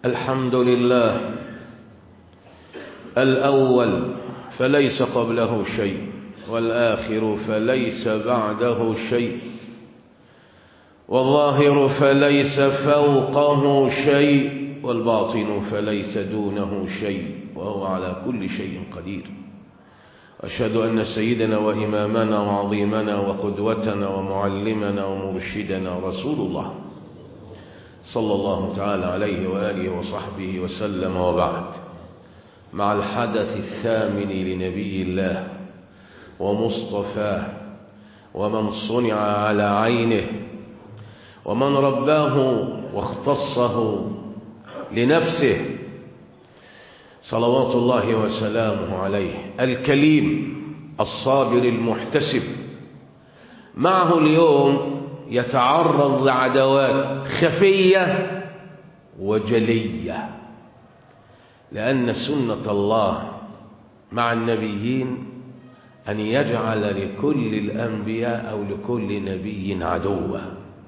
الحمد لله الأول فليس قبله شيء والآخر فليس بعده شيء والظاهر فليس فوقه شيء والباطن فليس دونه شيء وهو على كل شيء قدير أشهد أن سيدنا وإمامنا وعظيمنا وقدوتنا ومعلمنا ومرشدنا رسول الله صلى الله تعالى عليه وآله وصحبه وسلم وبعد مع الحدث الثامن لنبي الله ومصطفاه ومن صنع على عينه ومن رباه واختصه لنفسه صلوات الله وسلامه عليه الكليم الصابر المحتسب معه اليوم يتعرض لعدوات خفية وجلية لأن سنة الله مع النبيين أن يجعل لكل الأنبياء أو لكل نبي عدوا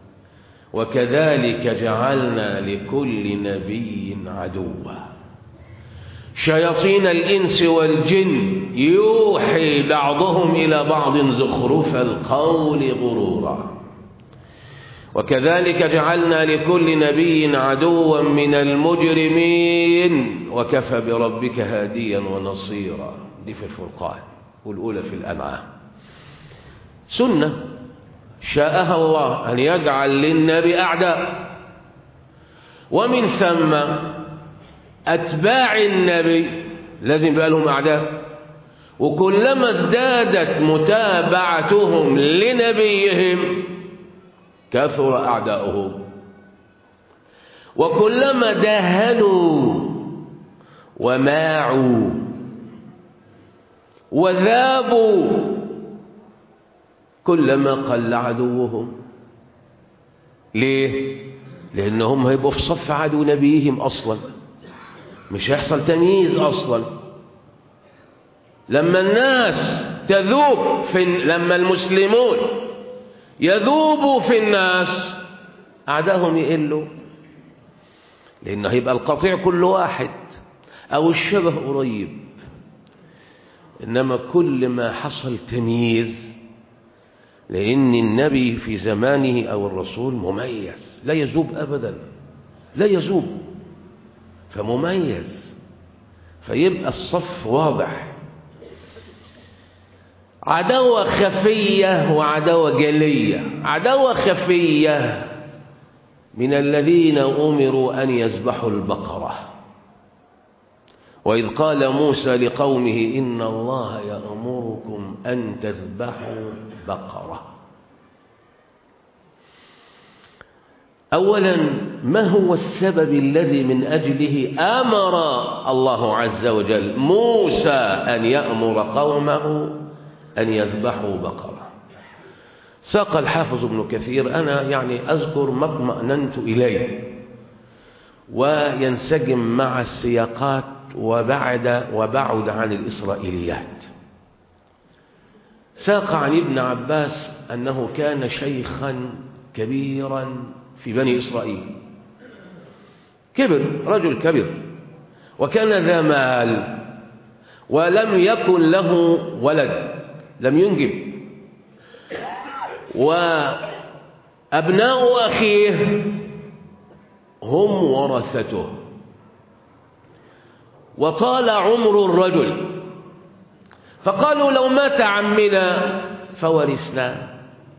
وكذلك جعلنا لكل نبي عدوا شياطين الإنس والجن يوحي بعضهم إلى بعض زخرف القول غرورا وكذلك جعلنا لكل نبي عدوا من المجرمين وكفى بربك هاديا ونصيرا دي في الفرقان والأولى في الأنعام سنة شاءها الله أن يجعل للنبي أعداء ومن ثم أتباع النبي لازم يبقى لهم أعداء وكلما ازدادت متابعتهم لنبيهم كثر أعداؤهم وكلما دهنوا وماعوا وذابوا كلما قل عدوهم ليه لأنهم هيبقوا في صف عدو نبيهم أصلا مش هيحصل تمييز أصلا لما الناس تذوب في لما المسلمون يذوبوا في الناس أعداهم يقلوا لأنه هيبقى القطيع كل واحد أو الشبه قريب إنما كل ما حصل تمييز لأن النبي في زمانه أو الرسول مميز لا يذوب أبدا لا يذوب فمميز فيبقى الصف واضح عداوة خفية وعداوة جلية عداوة خفية من الذين أمروا أن يذبحوا البقرة وإذ قال موسى لقومه إن الله يأمركم أن تذبحوا بقرة أولا ما هو السبب الذي من أجله أمر الله عز وجل موسى أن يأمر قومه أن يذبحوا بقرة ساق الحافظ ابن كثير أنا يعني أذكر ما اطمأننت إليه وينسجم مع السياقات وبعد وبعد عن الإسرائيليات ساق عن ابن عباس أنه كان شيخا كبيرا في بني إسرائيل كبر رجل كبر وكان ذا مال ولم يكن له ولد لم ينجب وأبناء أخيه هم ورثته وطال عمر الرجل فقالوا لو مات عمنا فورثنا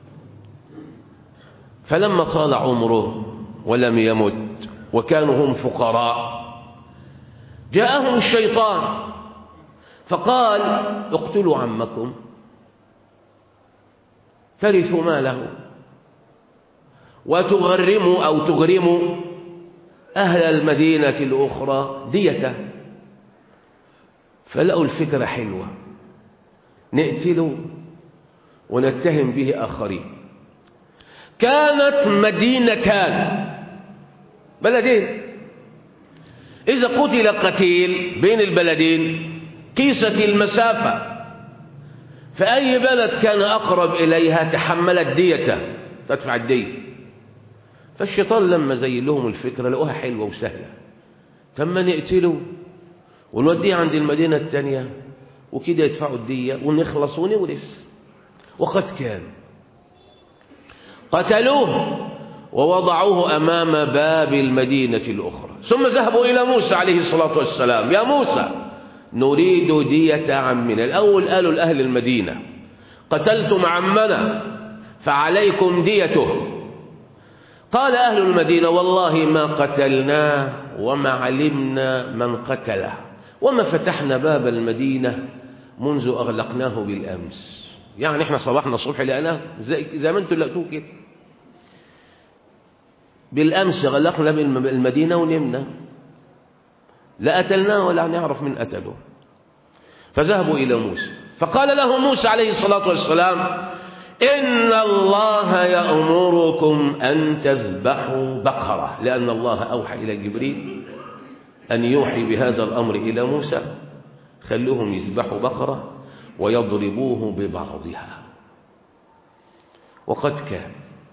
فلما طال عمره ولم يمت وكانوا هم فقراء جاءهم الشيطان فقال اقتلوا عمكم ترثوا ماله وتغرموا أو تغرموا أهل المدينة الأخرى ديته فلقوا الفكرة حلوة نقتله ونتهم به آخرين كانت مدينتان بلدين إذا قتل قتيل بين البلدين قيست المسافة فأي بلد كان أقرب إليها تحملت ديته تدفع الدية فالشيطان لما زين لهم الفكرة لقوها حلوة وسهلة تم نقتله ونوديه عند المدينة الثانية وكده يدفعوا الدية ونخلص ونورث وقد كان قتلوه ووضعوه أمام باب المدينة الأخرى ثم ذهبوا إلى موسى عليه الصلاة والسلام يا موسى نريد دية عمنا الأول قالوا لأهل المدينة قتلتم عمنا فعليكم ديته قال أهل المدينة والله ما قتلناه وما علمنا من قتله وما فتحنا باب المدينة منذ أغلقناه بالأمس يعني احنا صباحنا الصبح لقناه زي, زي ما انتم لقيتوه كده بالأمس غلقنا المدينة ونمنا لا قتلناه ولا نعرف من قتله فذهبوا إلى موسى فقال له موسى عليه الصلاة والسلام إن الله يأمركم أن تذبحوا بقرة لأن الله أوحى إلى جبريل أن يوحي بهذا الأمر إلى موسى خلوهم يذبحوا بقرة ويضربوه ببعضها وقد كان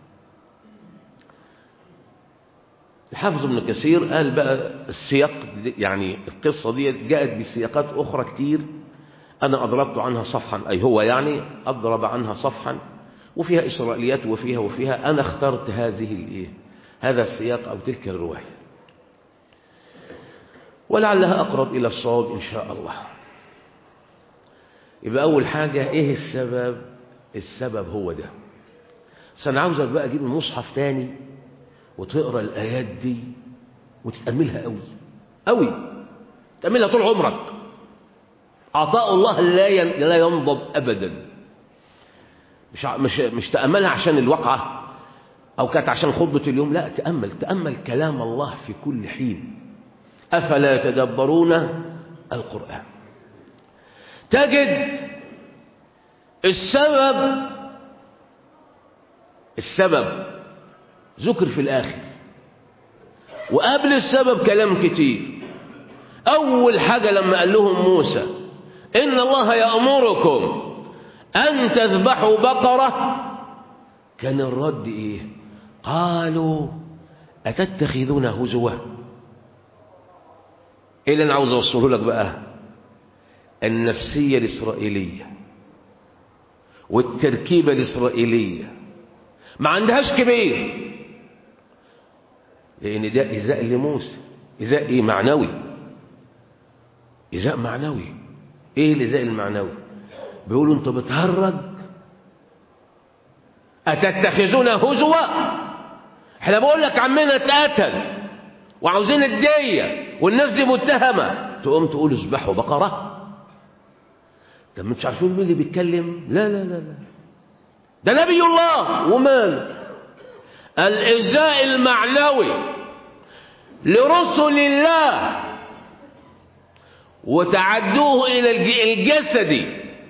الحافظ ابن كثير قال بقى السياق يعني القصة دي جاءت بسياقات أخرى كتير أنا أضربت عنها صفحا أي هو يعني أضرب عنها صفحا وفيها إسرائيليات وفيها وفيها أنا اخترت هذه الإيه هذا السياق أو تلك الرواية ولعلها أقرب إلى الصواب إن شاء الله يبقى أول حاجة إيه السبب السبب هو ده بس أنا عاوزك بقى أجيب المصحف تاني وتقرأ الآيات دي وتتأملها قوي قوي تأملها طول عمرك عطاء الله لا لا ينضب أبدا مش مش مش تأملها عشان الواقعة أو كانت عشان خطبة اليوم لا تأمل تأمل كلام الله في كل حين أفلا يتدبرون القرآن تجد السبب السبب ذكر في الآخر وقبل السبب كلام كتير أول حاجة لما قال لهم موسى إن الله يأمركم أن تذبحوا بقرة كان الرد إيه قالوا أتتخذون هزوا إيه اللي أنا عاوز أوصله لك بقى النفسية الإسرائيلية والتركيبة الإسرائيلية ما عندهاش كبير لأن ده إزاء لموسى إزاء إيه معنوي إزاء معنوي إيه الإزاء المعنوي بيقولوا أنت بتهرج أتتخذون هزوا احنا بقول لك عمنا اتقتل وعاوزين الدية والناس دي متهمة تقوم تقول اذبحوا بقرة طب مش عارفين مين اللي بيتكلم لا لا لا لا ده نبي الله ومال الإزاء المعنوي لرسل الله وتعدوه إلى الجسدي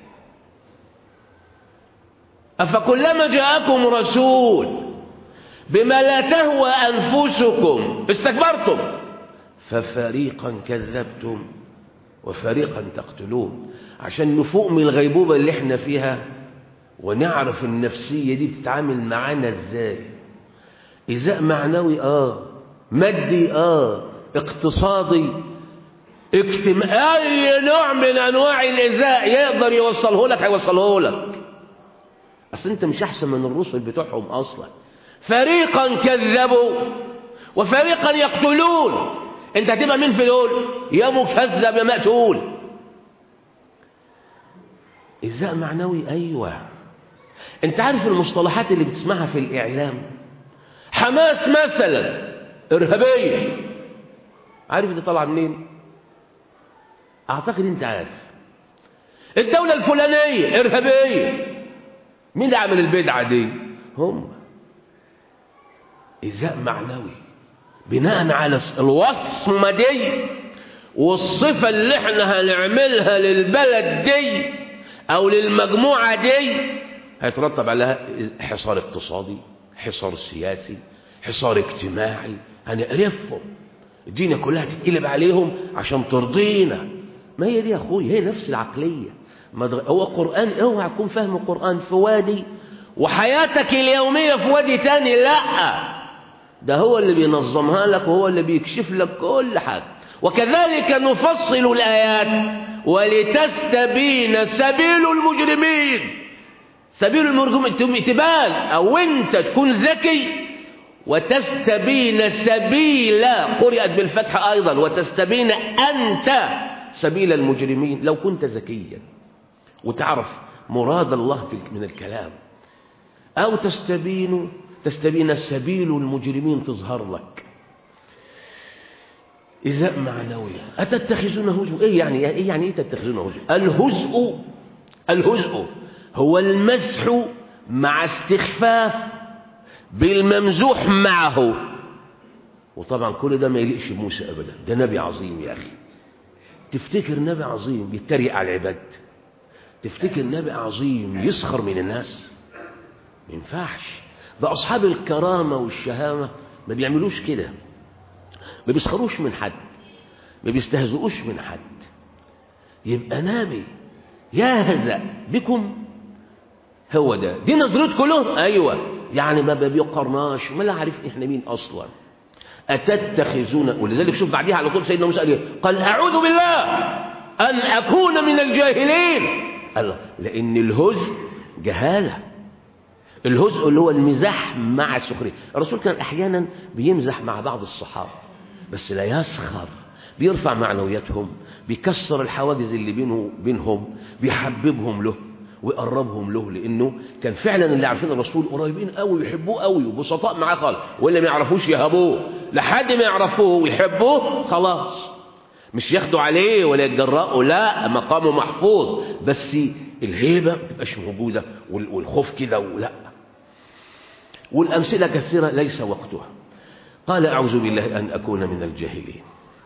أفكلما جاءكم رسول بما لا تهوى أنفسكم استكبرتم ففريقا كذبتم وفريقا تقتلون عشان نفوق من الغيبوبة اللي احنا فيها ونعرف النفسية دي بتتعامل معانا ازاي إزاء معنوي آه مادي آه اقتصادي اجتماع أي نوع من أنواع الإزاء يقدر يوصله لك هيوصله لك أصل أنت مش أحسن من الرسل بتوعهم أصلا فريقا كذبوا وفريقا يقتلون أنت هتبقى مين في دول يا مكذب يا مقتول إزاء معنوي أيوة أنت عارف المصطلحات اللي بتسمعها في الإعلام حماس مثلا إرهابية عارف دي طالعة منين أعتقد أنت عارف الدولة الفلانية إرهابية مين اللي عمل البدعة دي هم إزاء معنوي بناء على الوصمة دي والصفة اللي احنا هنعملها للبلد دي أو للمجموعة دي هيترتب عليها حصار اقتصادي حصار سياسي حصار اجتماعي هنقرفهم الدنيا كلها تتقلب عليهم عشان ترضينا ما هي دي يا اخوي هي نفس العقلية هو قرآن اوعى تكون فاهم القرآن في وادي وحياتك اليومية في وادي تاني لا ده هو اللي بينظمها لك وهو اللي بيكشف لك كل حاجة وكذلك نفصل الآيات ولتستبين سبيل المجرمين سبيل المجرمين تبان أو أنت تكون ذكي وتستبين سبيل قرأت بالفتح أيضا وتستبين أنت سبيل المجرمين لو كنت ذكيا وتعرف مراد الله من الكلام أو تستبين تستبين سبيل المجرمين تظهر لك إزاء معنوي أتتخذون هزء إيه يعني إيه يعني إيه تتخذون هزء الهزء الهزء هو المزح مع استخفاف بالممزوح معه وطبعا كل ده ما يليقش بموسى أبدا ده نبي عظيم يا أخي تفتكر نبي عظيم يتريق على العباد تفتكر نبي عظيم يسخر من الناس ما ينفعش ده أصحاب الكرامة والشهامة ما بيعملوش كده ما بيسخروش من حد ما بيستهزئوش من حد يبقى نبي يهزأ بكم هو ده دي نظرتكم له أيوة يعني ما بيقرناش ما لا عارف احنا مين أصلا أتتخذون ولذلك شوف بعديها على طول سيدنا موسى قال قال أعوذ بالله أن أكون من الجاهلين الله لأن الهزء جهالة الهزء اللي هو المزاح مع السخرية الرسول كان أحيانا بيمزح مع بعض الصحابة بس لا يسخر بيرفع معنوياتهم بيكسر الحواجز اللي بينه بينهم بيحببهم له ويقربهم له لانه كان فعلا اللي عارفين الرسول قريبين قوي ويحبوه قوي وبسطاء معاه خالص واللي ما يعرفوش يهبوه لحد ما يعرفوه ويحبوه خلاص مش ياخدوا عليه ولا يتجرأوا لا مقامه محفوظ بس الهيبه ما تبقاش موجوده والخوف كده ولا والامثله كثيره ليس وقتها قال اعوذ بالله ان اكون من الجاهلين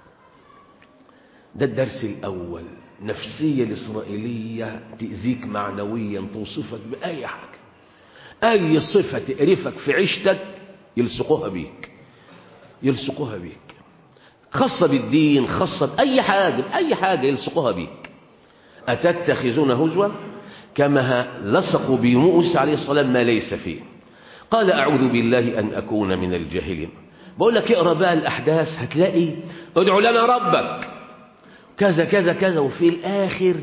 ده الدرس الاول نفسية الإسرائيلية تأذيك معنويا توصفك بأي حاجة أي صفة تقرفك في عيشتك يلصقوها بيك يلصقوها بيك خاصة بالدين خاصة بأي حاجة بأي حاجة يلصقوها بيك أتتخذون هزوا كما لصقوا بموسى عليه السلام ما ليس فيه قال أعوذ بالله أن أكون من الجاهلين بقول لك اقرأ بقى الأحداث هتلاقي ادعو لنا ربك كذا كذا كذا وفي الآخر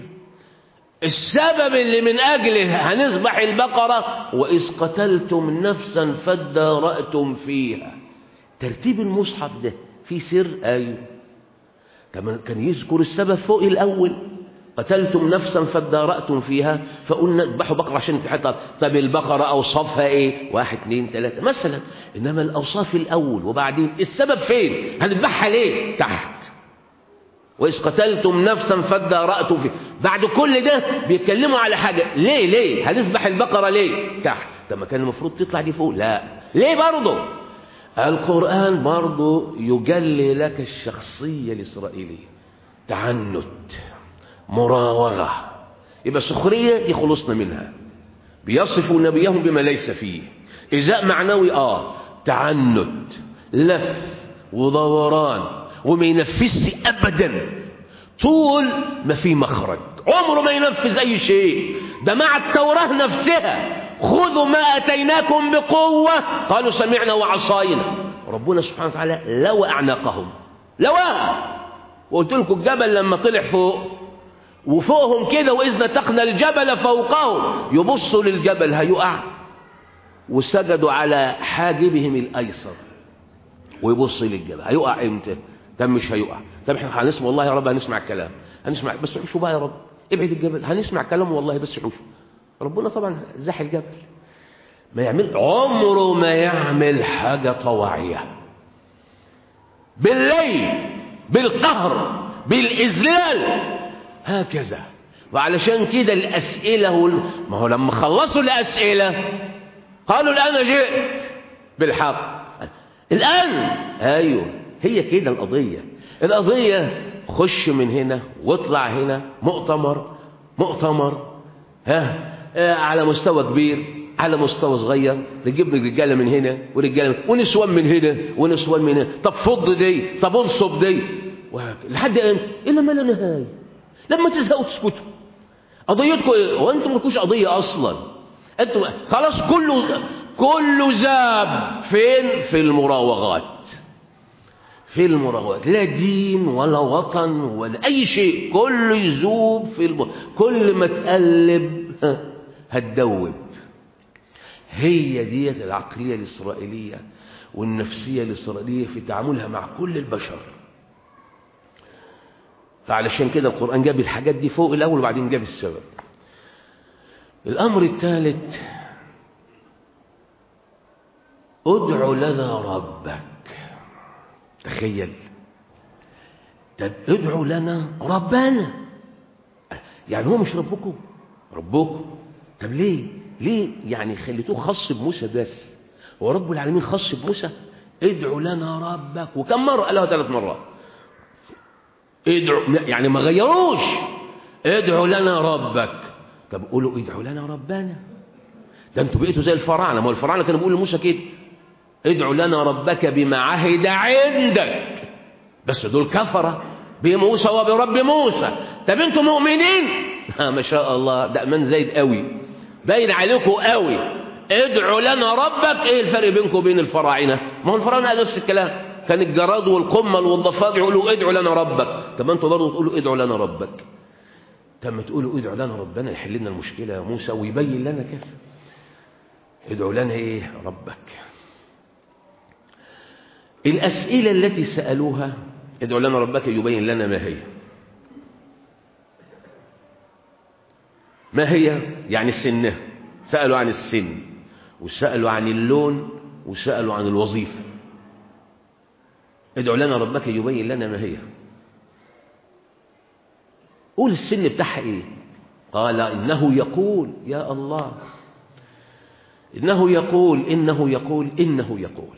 السبب اللي من أجله هنذبح البقرة وإذ قتلتم نفسا فادارأتم فيها ترتيب المصحف ده في سر أيوه كمان كان يذكر السبب فوق الأول قتلتم نفسا فادارأتم فيها فقلنا اذبحوا بقرة عشان تحطها طب البقرة أوصافها إيه واحد اثنين ثلاثة مثلا إنما الأوصاف الأول وبعدين السبب فين هنذبحها ليه تحت وإذ قتلتم نفسا فادارأتم فيه بعد كل ده بيتكلموا على حاجة ليه ليه هنذبح البقرة ليه تحت طب ما كان المفروض تطلع دي فوق لا ليه برضه القرآن برضه يجلي لك الشخصية الإسرائيلية تعنت مراوغة يبقى سخرية دي خلصنا منها بيصفوا نبيهم بما ليس فيه إزاء معنوي آه تعنت لف ودوران وما ينفذش أبدا طول ما في مخرج عمره ما ينفذ أي شيء ده مع التوراة نفسها خذوا ما أتيناكم بقوة قالوا سمعنا وعصينا ربنا سبحانه وتعالى لو أعناقهم لواهم وقلت لكم الجبل لما طلع فوق وفوقهم كده وإذ نتقنا الجبل فوقهم يبصوا للجبل هيقع وسجدوا على حاجبهم الأيسر ويبص للجبل هيقع امتى ده مش هيقع طب احنا هنسمع والله يا رب هنسمع الكلام هنسمع بس حوشوا بقى يا رب ابعد الجبل هنسمع كلامه والله بس حوشوا ربنا طبعا زاح الجبل ما يعمل عمره ما يعمل حاجة طواعية بالليل بالقهر بالإذلال هكذا وعلشان كده الأسئلة وال... ما هو لما خلصوا الأسئلة قالوا الآن جئت بالحق الآن أيوه هي كده القضية القضية خش من هنا واطلع هنا مؤتمر مؤتمر ها آه على مستوى كبير على مستوى صغير نجيب لك رجاله من هنا ورجاله من ونسوان من هنا ونسوان من هنا طب فض دي طب انصب دي لحد امتى الى ما لا نهايه لما تزهقوا تسكتوا قضيتكم ايه وانتم مالكوش قضيه اصلا انتم خلاص كله كله ذاب فين في المراوغات في المراوغات لا دين ولا وطن ولا أي شيء كله يذوب في الم... كل ما تقلب هتدوب هي ديت العقلية الإسرائيلية والنفسية الإسرائيلية في تعاملها مع كل البشر فعلشان كده القرآن جاب الحاجات دي فوق الأول وبعدين جاب السبب الأمر الثالث ادع لنا ربك تخيل طب ادعوا لنا ربنا يعني هو مش ربكم ربكم طب ليه ليه يعني خليتوه خاص بموسى بس هو رب العالمين خاص بموسى ادعوا لنا ربك وكم مرة قالها ثلاث مرات ادعوا يعني ما غيروش ادعوا لنا ربك طب قولوا ادعوا لنا ربنا ده انتوا بقيتوا زي الفراعنه ما هو الفراعنه كانوا بيقولوا لموسى كده ادعوا لنا ربك بما عهد عندك بس دول كفره بموسى وبرب موسى طب انتوا مؤمنين ها ما شاء الله ده امان زايد قوي باين عليكم قوي ادعوا لنا ربك ايه الفرق بينكم وبين الفراعنه ما هو الفراعنه قالوا نفس الكلام كان الجراد والقمل والضفادع يقولوا ادعوا لنا ربك طب انتوا برضه تقولوا ادعوا لنا ربك طب ما تقولوا ادعوا لنا ربنا يحل لنا المشكله يا موسى ويبين لنا كذا ادعوا لنا ايه ربك الاسئله التي سالوها ادعوا لنا ربك يبين لنا ما هي ما هي يعني سنه سالوا عن السن وسالوا عن اللون وسالوا عن الوظيفه ادعوا لنا ربك يبين لنا ما هي قول السن بتاعها ايه قال انه يقول يا الله انه يقول انه يقول انه يقول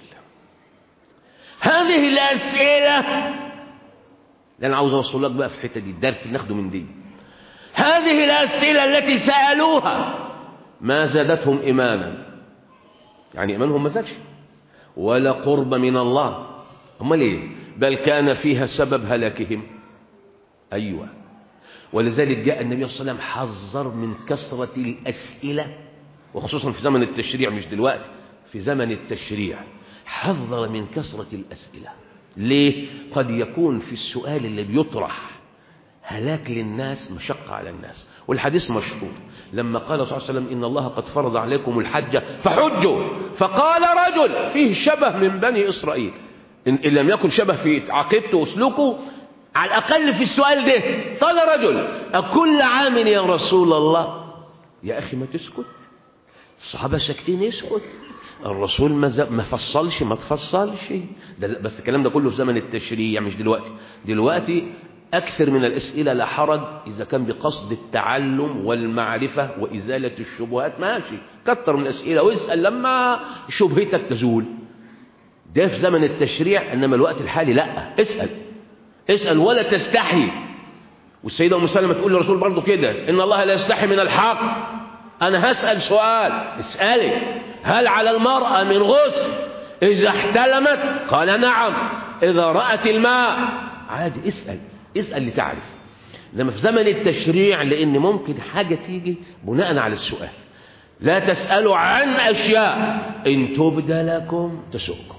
هذه الاسئله اللي انا عاوز اوصل لك بقى في الحته دي الدرس اللي ناخده من دي هذه الاسئله التي سالوها ما زادتهم ايمانا يعني ايمانهم ما زادش ولا قرب من الله امال ايه بل كان فيها سبب هلاكهم ايوه ولذلك جاء النبي صلى الله عليه وسلم حذر من كثرة الأسئلة وخصوصا في زمن التشريع مش دلوقتي في زمن التشريع حذر من كثرة الأسئلة ليه؟ قد يكون في السؤال اللي بيطرح هلاك للناس مشقة على الناس والحديث مشهور لما قال صلى الله عليه وسلم إن الله قد فرض عليكم الحج فحجوا فقال رجل فيه شبه من بني إسرائيل إن لم يكن شبه في عقيدته وسلوكه على الأقل في السؤال ده قال رجل أكل عام يا رسول الله يا أخي ما تسكت الصحابة ساكتين يسكت الرسول ما, ما فصلش ما تفصلش ده بس الكلام ده كله في زمن التشريع مش دلوقتي دلوقتي أكثر من الأسئلة لا حرج إذا كان بقصد التعلم والمعرفة وإزالة الشبهات ماشي كتر من الأسئلة واسأل لما شبهتك تزول ده في زمن التشريع إنما الوقت الحالي لا اسأل اسأل ولا تستحي والسيدة أم سلمة تقول للرسول برضه كده إن الله لا يستحي من الحق أنا هسأل سؤال اسألي هل على المرأة من غسل إذا احتلمت قال نعم إذا رأت الماء عادي اسأل اسأل لتعرف لما في زمن التشريع لأن ممكن حاجة تيجي بناء على السؤال لا تسألوا عن أشياء إن تبد لكم تسؤكم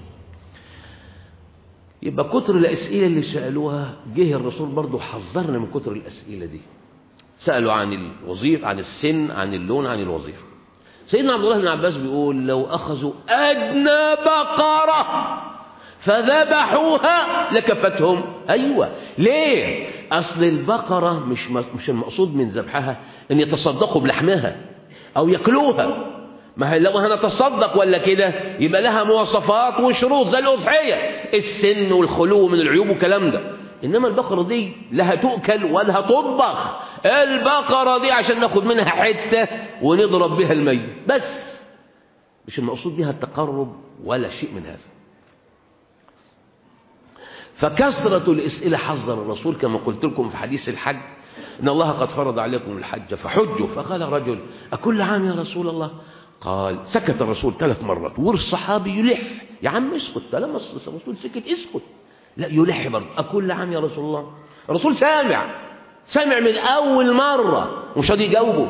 يبقى كتر الأسئلة اللي سألوها جه الرسول برضه حذرنا من كتر الأسئلة دي سألوا عن الوظيفة عن السن عن اللون عن الوظيفة سيدنا عبد الله بن عباس بيقول لو أخذوا أدنى بقرة فذبحوها لكفتهم أيوة ليه أصل البقرة مش مش المقصود من ذبحها أن يتصدقوا بلحمها أو يأكلوها ما هي لو هنتصدق ولا كده يبقى لها مواصفات وشروط زي الأضحية السن والخلو من العيوب والكلام ده إنما البقرة دي لها تؤكل ولها تطبخ البقرة دي عشان ناخد منها حتة ونضرب بها الميت بس مش المقصود بها التقرب ولا شيء من هذا فكثرة الأسئلة حذر الرسول كما قلت لكم في حديث الحج إن الله قد فرض عليكم الحج فحجوا فقال رجل أكل عام يا رسول الله قال سكت الرسول ثلاث مرات والصحابي يلح يا عم اسكت لما الرسول سكت اسكت لا يلح برضه أكل عام يا رسول الله الرسول سامع سامع من أول مرة مش راضي يجاوبه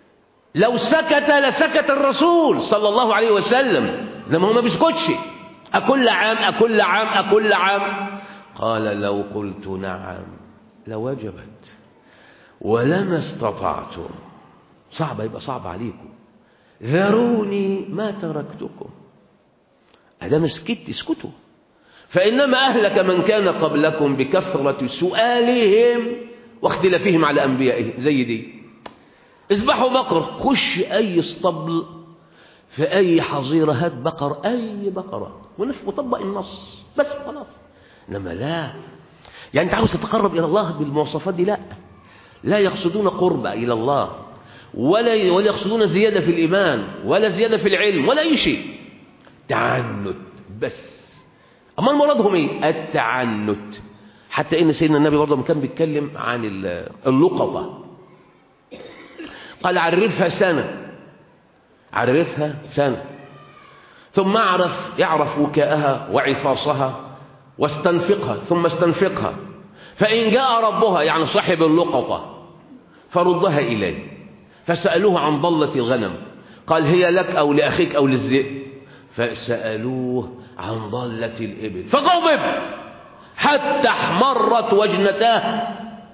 لو سكت لسكت الرسول صلى الله عليه وسلم لما هو ما بيسكتش أكل عام أكل عام أكل عام قال لو قلت نعم لوجبت ولما استطعتم صعب يبقى صعب عليكم ذروني ما تركتكم أدام سكت اسكتوا فإنما أهلك من كان قبلكم بكثرة سؤالهم واختلافهم على أنبيائهم زي دي اذبحوا بقر خش أي اسطبل في أي حظيرة هات بقر أي بقرة وطبق النص بس خلاص إنما لا يعني أنت عاوز تتقرب إلى الله بالمواصفات دي لا لا يقصدون قرب إلى الله ولا ولا يقصدون زيادة في الإيمان ولا زيادة في العلم ولا أي شيء تعنت بس أما مرادهم إيه التعنت حتى إن سيدنا النبي برضه كان بيتكلم عن اللقطة قال عرفها سنة عرفها سنة ثم اعرف يعرف وكاءها وعفاصها واستنفقها ثم استنفقها فإن جاء ربها يعني صاحب اللقطة فردها إليه فسألوه عن ضلة الغنم قال هي لك أو لأخيك أو للذئب فسألوه عن ضلة الإبل فغضب حتى احمرت وجنتاه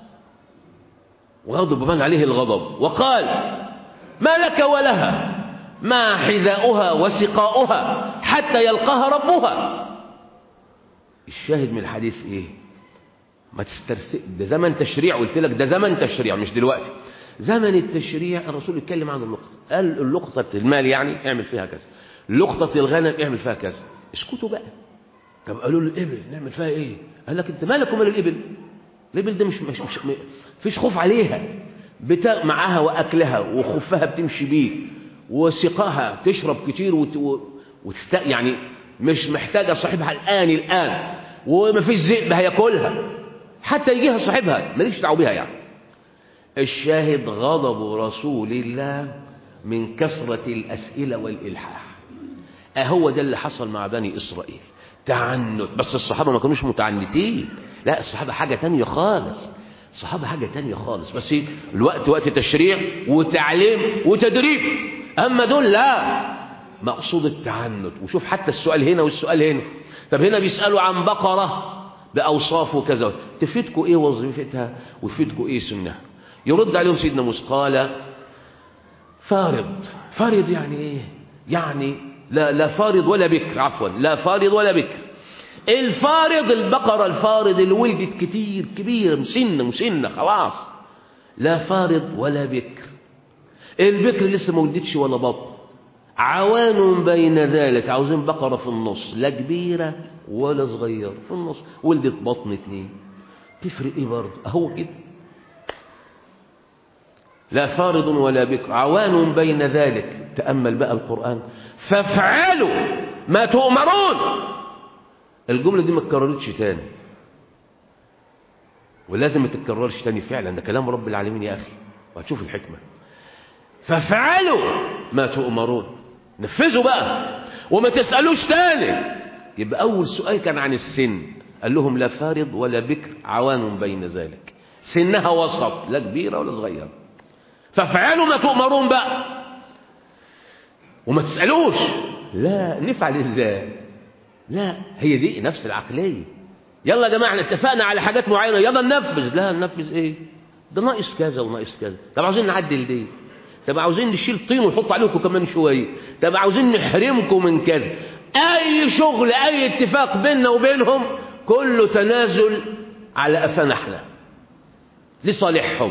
وغضب من عليه الغضب وقال ما لك ولها ما حذاؤها وسقاؤها حتى يلقاها ربها الشاهد من الحديث ايه ما تسترسل ده زمن تشريع قلت لك ده زمن تشريع مش دلوقتي زمن التشريع الرسول اتكلم عن اللقطة قال اللقطة المال يعني اعمل فيها كذا لقطة الغنم اعمل فيها كذا اسكتوا بقى طب قالوا له الابل نعمل فيها ايه قال لك انت مالك ومال الابل الابل ده مش مش, مش فيش خوف عليها بتا معاها واكلها وخفها بتمشي بيه وسقاها تشرب كتير وت... وتست... يعني مش محتاجه صاحبها الان الان ومفيش ذئب هياكلها حتى يجيها صاحبها مالكش دعوه بيها يعني الشاهد غضب رسول الله من كثرة الأسئلة والإلحاح أهو ده اللي حصل مع بني إسرائيل تعنت بس الصحابة ما كانوش متعنتين لا الصحابة حاجة تانية خالص الصحابة حاجة تانية خالص بس الوقت وقت تشريع وتعليم وتدريب أما دول لا مقصود التعنت وشوف حتى السؤال هنا والسؤال هنا طب هنا بيسألوا عن بقرة بأوصاف وكذا تفيدكم إيه وظيفتها ويفيدكم إيه سنها يرد عليهم سيدنا موسى قال فارض فارض يعني ايه يعني لا لا فارض ولا بكر عفوا لا فارض ولا بكر الفارض البقرة الفارض اللي ولدت كتير كبيرة مسنة مسنة خلاص لا فارض ولا بكر البكر لسه ما ولدتش ولا بطن عوان بين ذلك عاوزين بقرة في النص لا كبيرة ولا صغيرة في النص ولدت بطن اتنين تفرق ايه برضه اهو كده لا فارض ولا بكر عوان بين ذلك تأمل بقى القرآن فافعلوا ما تؤمرون الجملة دي ما تكررتش تاني ولازم ما تتكررش تاني فعلا ده كلام رب العالمين يا أخي وهتشوف الحكمة فافعلوا ما تؤمرون نفذوا بقى وما تسألوش تاني يبقى أول سؤال كان عن السن قال لهم لا فارض ولا بكر عوان بين ذلك سنها وسط لا كبيرة ولا صغيرة فافعلوا ما تؤمرون بقى وما تسألوش لا نفعل ازاي لا هي دي نفس العقلية يلا يا جماعة احنا اتفقنا على حاجات معينة يلا ننفذ لا ننفذ ايه ده ناقص كذا وناقص كذا طب عاوزين نعدل دي طب عاوزين نشيل طين ونحط عليكم كمان شوية طب عاوزين نحرمكم من كذا اي شغل اي اتفاق بيننا وبينهم كله تنازل على قفانا احنا لصالحهم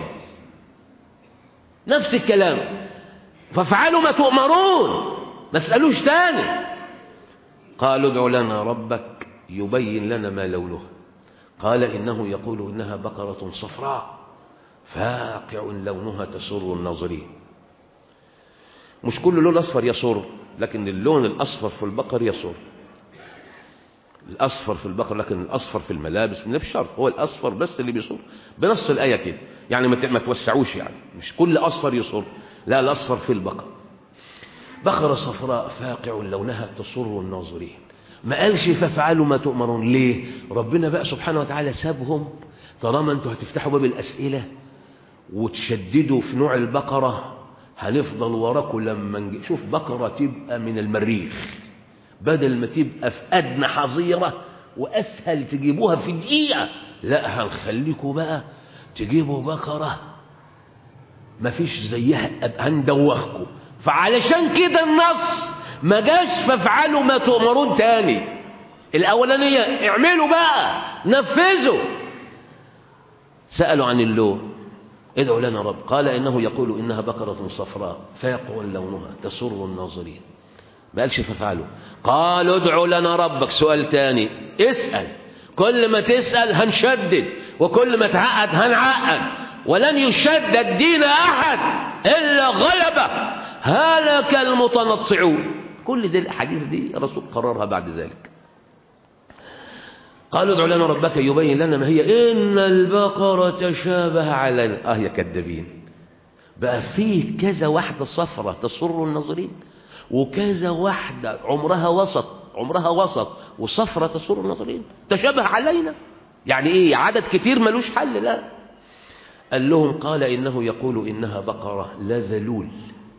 نفس الكلام فافعلوا ما تؤمرون ما تسألوش تاني قالوا ادع لنا ربك يبين لنا ما لونها قال إنه يقول إنها بقرة صفراء فاقع لونها تسر الناظرين مش كل لون أصفر يسر لكن اللون الأصفر في البقر يسر الأصفر في البقر لكن الأصفر في الملابس من شرط هو الأصفر بس اللي بيصر بنص الآية كده يعني ما توسعوش يعني مش كل أصفر يصر لا الأصفر في البقر بقرة صفراء فاقع لونها تسر الناظرين ما قالش فافعلوا ما تؤمرون ليه ربنا بقى سبحانه وتعالى سابهم طالما انتوا هتفتحوا باب الأسئلة وتشددوا في نوع البقرة هنفضل وراكم لما نجي شوف بقرة تبقى من المريخ بدل ما تبقى في أدنى حظيرة وأسهل تجيبوها في دقيقة لا هنخليكم بقى تجيبوا بقرة مفيش زيها أبقى هندوخكم فعلشان كده النص ما جاش فافعلوا ما تؤمرون تاني الأولانية اعملوا بقى نفذوا سألوا عن اللون ادعوا لنا رب قال إنه يقول إنها بقرة صفراء فيقول لونها تسر الناظرين ما قالش فافعلوا قالوا ادعوا لنا ربك سؤال تاني اسأل كل ما تسأل هنشدد وكل ما تعقد هنعقد ولن يشدد دين أحد إلا غلبه هلك المتنطعون كل دي الأحاديث دي الرسول قررها بعد ذلك قالوا ادعوا لنا ربك يبين لنا ما هي إن البقرة تشابه علينا آه يا كذابين بقى فيه كذا واحدة صفرة تسر الناظرين وكذا واحدة عمرها وسط عمرها وسط وصفرة تسر الناظرين تشابه علينا يعني ايه عدد كتير ملوش حل لا قال لهم قال إنه يقول إنها بقرة لا ذلول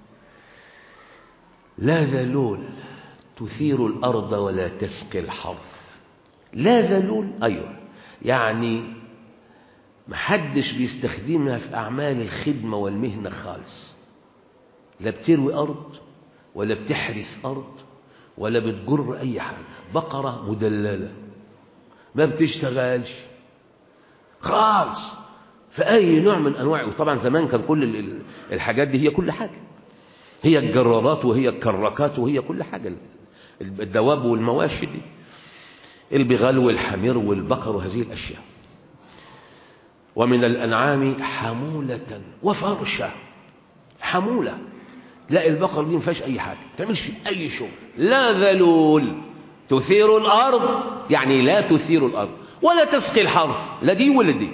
لا ذلول تثير الأرض ولا تسقي الحرث لا ذلول أيوة يعني محدش بيستخدمها في أعمال الخدمة والمهنة خالص لا بتروي أرض ولا بتحرث أرض ولا بتجر أي حاجة بقرة مدللة ما بتشتغلش خالص في أي نوع من أنواع وطبعا زمان كان كل الحاجات دي هي كل حاجة هي الجرارات وهي الكراكات وهي كل حاجة الدواب والمواشي دي البغال والحمير والبقر وهذه الأشياء ومن الأنعام حمولة وفرشة حمولة لا البقر دي ما فيهاش أي حاجة ما تعملش أي شغل لا ذلول تثير الأرض يعني لا تثير الأرض ولا تسقي الحرث لا دي ولا دي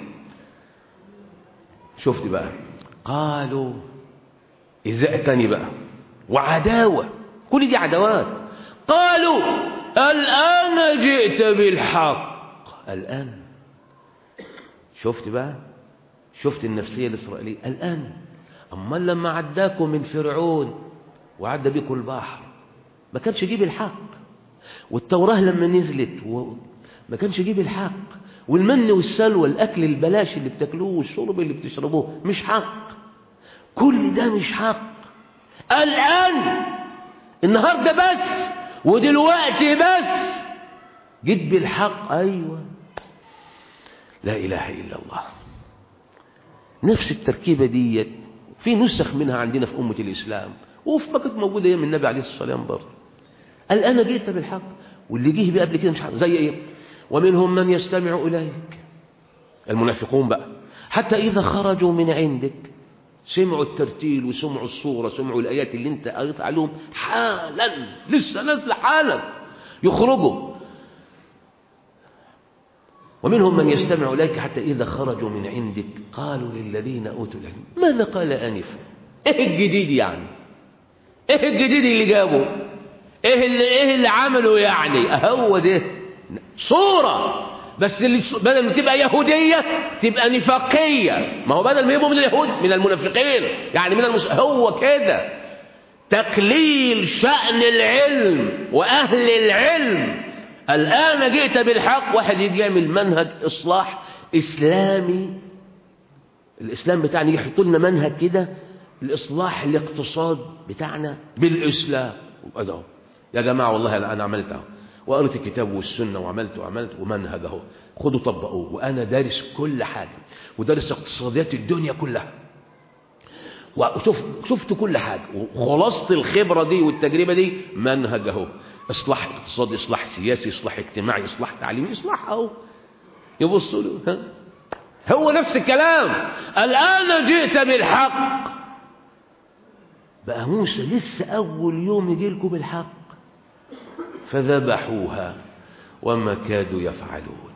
شفت بقى قالوا إزاء تاني بقى وعداوة كل دي عداوات قالوا الآن جئت بالحق الآن شفت بقى شفت النفسية الإسرائيلية الآن أما لما عداكم من فرعون وعدى بكم البحر ما كانش يجيب الحق والتوراة لما نزلت و... ما كانش يجيب الحق والمن والسلوى الأكل البلاش اللي بتاكلوه والشرب اللي بتشربوه مش حق كل ده مش حق الآن النهاردة بس ودلوقتي بس جيت بالحق أيوة لا إله إلا الله نفس التركيبة دي في نسخ منها عندنا في أمة الإسلام وفي ما كانت موجودة أيام النبي عليه الصلاة والسلام برضه قال أنا جيت بالحق واللي جه بقى قبل كده مش حق زي إيه ومنهم من يستمع إليك المنافقون بقى حتى إذا خرجوا من عندك سمعوا الترتيل وسمعوا الصورة سمعوا الآيات اللي انت قريت عليهم حالا لسه نازلة حالا يخرجوا ومنهم من يستمع إليك حتى إذا خرجوا من عندك قالوا للذين أوتوا العلم ماذا قال آنفا إيه الجديد يعني إيه الجديد اللي جابه إيه اللي, إيه اللي عمله يعني أهو ده صورة بس اللي بدل ما تبقى يهودية تبقى نفاقية ما هو بدل ما يبقوا من اليهود من المنافقين يعني من المس... هو كده تقليل شأن العلم وأهل العلم الآن جئت بالحق واحد يجي يعمل منهج إصلاح إسلامي الإسلام بتاعنا يحط لنا منهج كده الإصلاح الاقتصاد بتاعنا بالإسلام أدعو يا جماعة والله أنا عملت أهو وقريت الكتاب والسنة وعملت وعملت ومنهج اهو خدوا طبقوه وأنا دارس كل حاجة ودارس اقتصاديات الدنيا كلها وشوف شفت كل حاجة وخلاصة الخبرة دي والتجربة دي منهج اهو إصلاح اقتصادي إصلاح سياسي إصلاح اجتماعي إصلاح تعليمي إصلاح اهو يبصوا له ها هو نفس الكلام الآن جئت بالحق بقى موسى لسه أول يوم يجي لكم بالحق فذبحوها وما كادوا يفعلون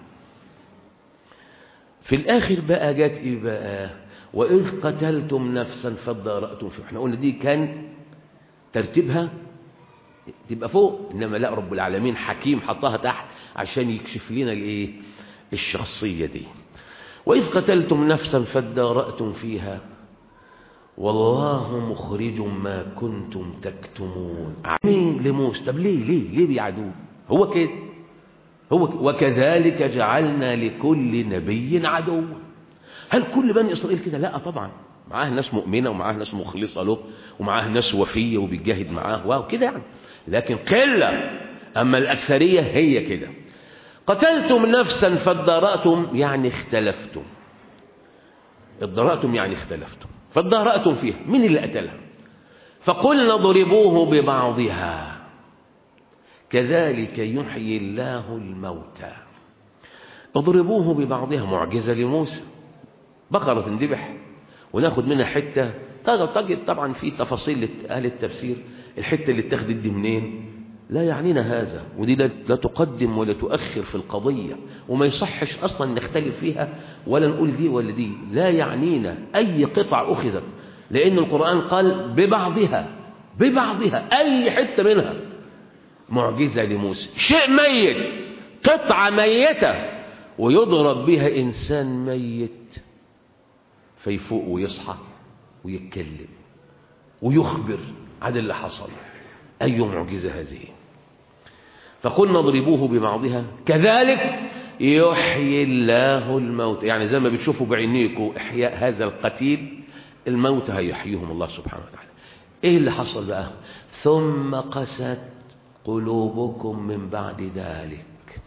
في الآخر بقى جت إيه بقى وإذ قتلتم نفسا فادارأتم فيه احنا قلنا دي كان ترتيبها تبقى فوق إنما لا رب العالمين حكيم حطها تحت عشان يكشف لنا الايه الشخصية دي وإذ قتلتم نفسا فادارأتم فيها والله مخرج ما كنتم تكتمون عمين لموسى طب ليه ليه ليه بيعدوه هو كده هو كده. وكذلك جعلنا لكل نبي عدوا هل كل بني إسرائيل كده لا طبعا معاه ناس مؤمنة ومعاه ناس مخلصة له ومعاه ناس وفية وبيجاهد معاه وكده يعني لكن قلة أما الأكثرية هي كده قتلتم نفسا فادارأتم يعني اختلفتم ادارأتم يعني اختلفتم فادارأتم فيها مين اللي قتلها فقلنا ضربوه ببعضها كذلك يحيي الله الموتى اضربوه ببعضها معجزة لموسى بقرة تندبح وناخد منها حتة تجد طبعا في تفاصيل أهل التفسير الحتة اللي اتخذت دي منين لا يعنينا هذا ودي لا, لا تقدم ولا تؤخر في القضية وما يصحش أصلا نختلف فيها ولا نقول دي ولا دي لا يعنينا أي قطع أخذت لأن القرآن قال ببعضها ببعضها أي حتة منها معجزة لموسى شيء ميت قطعة ميتة ويضرب بها إنسان ميت فيفوق ويصحى ويتكلم ويخبر عن اللي حصل أي معجزة هذه فقلنا اضربوه ببعضها كذلك يحيي الله الموت يعني زي ما بتشوفوا بعينيكم إحياء هذا القتيل الموت هيحييهم الله سبحانه وتعالى إيه اللي حصل بقى ثم قست قلوبكم من بعد ذلك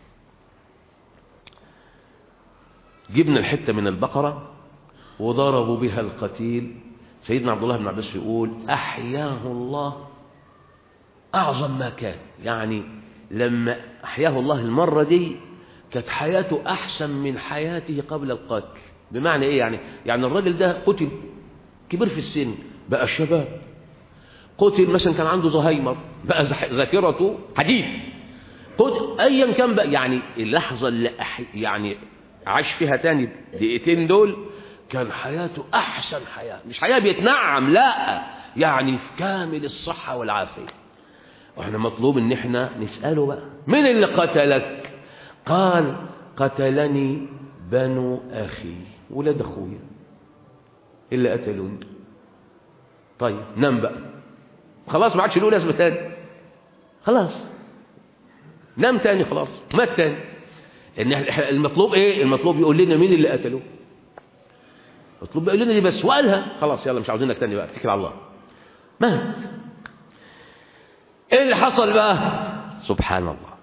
جبنا الحتة من البقرة وضربوا بها القتيل سيدنا عبد الله بن عباس يقول أحياه الله أعظم ما كان يعني لما أحياه الله المرة دي كانت حياته أحسن من حياته قبل القتل بمعنى إيه يعني يعني الراجل ده قتل كبير في السن بقى الشباب قتل مثلا كان عنده زهايمر بقى ذاكرته حديد قتل أيا كان بقى يعني اللحظة اللي أح... يعني عاش فيها تاني دقيقتين دول كان حياته أحسن حياة مش حياة بيتنعم لا يعني في كامل الصحة والعافية واحنا مطلوب ان احنا نسأله بقى مين اللي قتلك قال قتلني بنو أخي ولاد أخويا اللي قتلوني طيب نام بقى خلاص ما عادش له لازمة تاني خلاص نام تاني خلاص مات تاني ان المطلوب ايه المطلوب يقول لنا مين اللي قتله مطلوب يقول لنا دي بس وقالها خلاص يلا مش عاوزينك تاني بقى اتكل على الله مات ايه اللي حصل بقى سبحان الله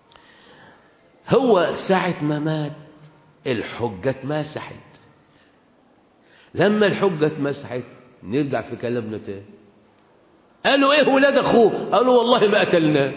هو ساعة ما مات الحجة اتمسحت لما الحجة اتمسحت نرجع في كلامنا تاني قالوا ايه ولاد اخوه قالوا والله ما قتلناه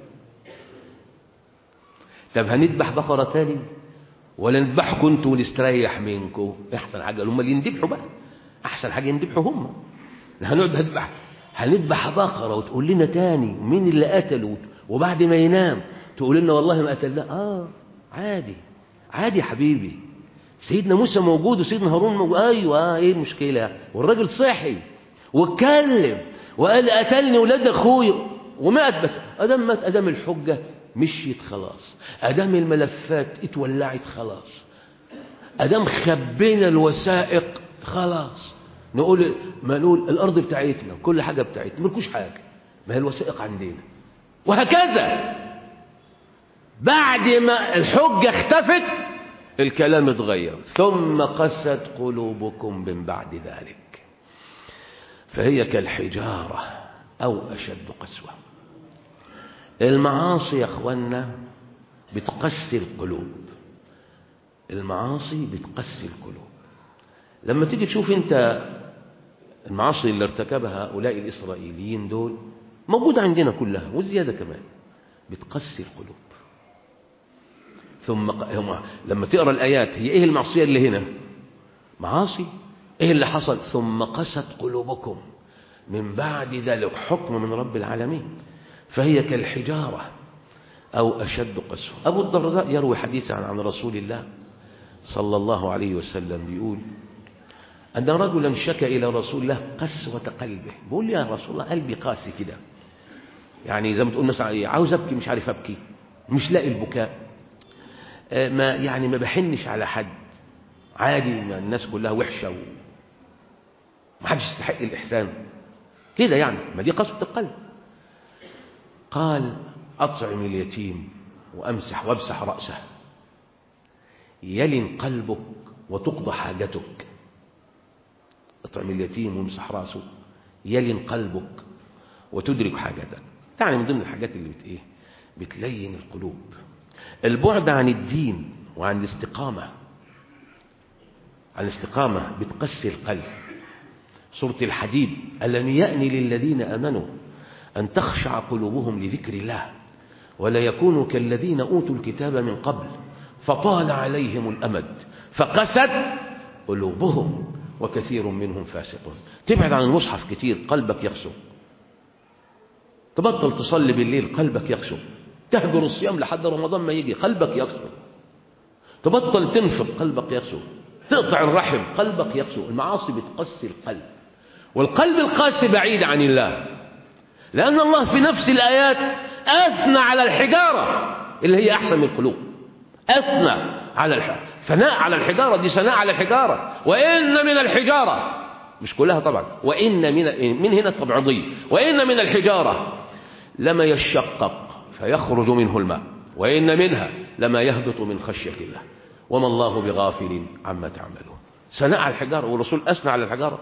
طب هنذبح بقرة تاني ولا نذبحكم انتوا ونستريح منكم احسن حاجة هم اللي يندبحوا بقى احسن حاجة يندبحوا هم هنقعد نذبح هنذبح بقرة وتقول لنا تاني مين اللي قتله وبعد ما ينام تقول لنا والله ما قتلناه اه عادي عادي يا حبيبي سيدنا موسى موجود وسيدنا هارون موجود ايوه آه ايه المشكله والراجل صحي واتكلم وقال قتلني ولاد اخويا ومات بس ادم مات ادم الحجه مشيت خلاص ادم الملفات اتولعت خلاص ادم خبينا الوثائق خلاص نقول ما نقول الارض بتاعتنا كل حاجه بتاعتنا ملكوش حاجه ما هي الوثائق عندنا وهكذا بعد ما الحجه اختفت الكلام اتغير ثم قست قلوبكم من بعد ذلك فهي كالحجاره او اشد قسوه المعاصي يا اخوانا بتقسي القلوب المعاصي بتقسي القلوب لما تيجي تشوف انت المعاصي اللي ارتكبها هؤلاء الإسرائيليين دول موجودة عندنا كلها والزيادة كمان بتقسي القلوب ثم هم لما تقرا الآيات هي إيه المعصية اللي هنا معاصي إيه اللي حصل ثم قست قلوبكم من بعد ذلك حكم من رب العالمين فهي كالحجارة أو أشد قسوة أبو الدرداء يروي حديثا عن رسول الله صلى الله عليه وسلم بيقول أن رجلا شكى إلى رسول الله قسوة قلبه بيقول يا رسول الله قلبي قاسي كده يعني زي ما تقول مثلا عاوز أبكي مش عارف أبكي مش لاقي البكاء ما يعني ما بحنش على حد عادي ما الناس كلها وحشة و... ما حدش يستحق الإحسان كده يعني ما دي قسوة القلب قال أطعم اليتيم وأمسح وامسح رأسه يلن قلبك وتقضى حاجتك اطعم اليتيم وامسح رأسه يلن قلبك وتدرك حاجتك يعني من ضمن الحاجات اللي بت ايه بتلين القلوب البعد عن الدين وعن الاستقامة عن الاستقامة بتقسي القلب سورة الحديد ألم يأن للذين آمنوا أن تخشع قلوبهم لذكر الله ولا يكونوا كالذين أوتوا الكتاب من قبل فطال عليهم الأمد فقست قلوبهم وكثير منهم فاسقون تبعد عن المصحف كتير قلبك يخشو تبطل تصلي بالليل قلبك يخشو تهجر الصيام لحد رمضان ما يجي قلبك يخشو تبطل تنفق قلبك يخشو تقطع الرحم قلبك يخشو المعاصي بتقسي القلب والقلب القاسي بعيد عن الله لأن الله في نفس الآيات أثنى على الحجارة اللي هي أحسن من القلوب أثنى على الحجارة ثناء على الحجارة دي ثناء على الحجارة وإن من الحجارة مش كلها طبعا وإن من من هنا التبعضية وإن من الحجارة لما يشقق فيخرج منه الماء وإن منها لما يهبط من خشية الله وما الله بغافل عما تعملون ثناء على الحجارة والرسول أثنى على الحجارة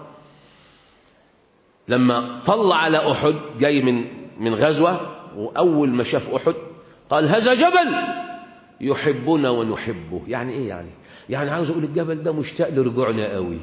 لما طلع على أحد جاي من من غزوة وأول ما شاف أحد قال هذا جبل يحبنا ونحبه يعني إيه يعني يعني عاوز أقول الجبل ده مشتاق لرجوعنا قوي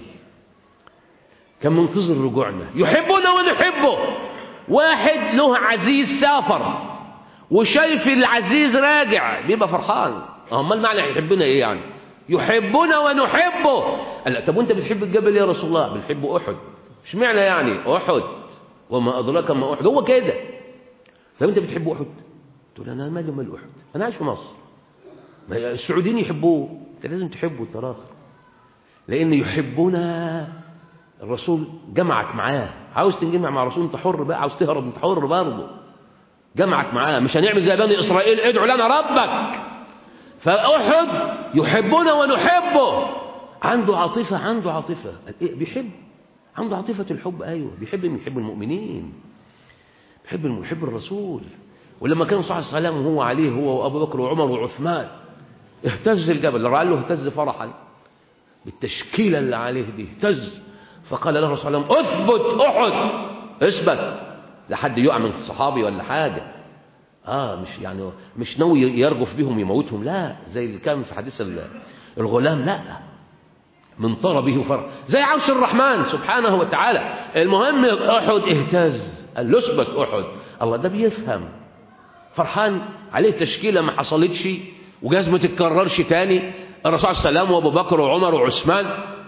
كان منتظر رجوعنا يحبنا ونحبه واحد له عزيز سافر وشايف العزيز راجع بيبقى فرحان امال معنى يحبنا ايه يعني يحبنا ونحبه قال لا طب وانت بتحب الجبل يا رسول الله بنحب احد اشمعنى يعني احد وما ادراك ما احد هو كده طب انت بتحب احد تقول انا مالي ومال احد انا عايش في مصر ما السعوديين يحبوه انت لازم تحبه التراخر لان يحبنا الرسول جمعك معاه عاوز تنجمع مع الرسول انت حر بقى عاوز تهرب انت حر برضه جمعك معاه مش هنعمل زي بني اسرائيل ادعوا لنا ربك فاحد يحبنا ونحبه عنده عاطفه عنده عاطفه إيه بيحب عنده عاطفه الحب ايوه بيحب بيحب المؤمنين بيحب بيحب الرسول ولما كان صلى الله عليه وسلم وهو عليه هو وابو بكر وعمر وعثمان اهتز الجبل قال له اهتز فرحا بالتشكيله اللي عليه دي اهتز فقال له الرسول صلى الله عليه وسلم اثبت احد اثبت لحد يقع من الصحابي ولا حاجه اه مش يعني مش ناوي يرجف بهم يموتهم لا زي اللي كان في حديث الغلام لا من طربه فرح زي عرش الرحمن سبحانه وتعالى المهم احد اهتز قال له اثبت احد الله ده بيفهم فرحان عليه تشكيله ما حصلتش وجاز ما تتكررش تاني الرسول صلى الله عليه وسلم وابو بكر وعمر وعثمان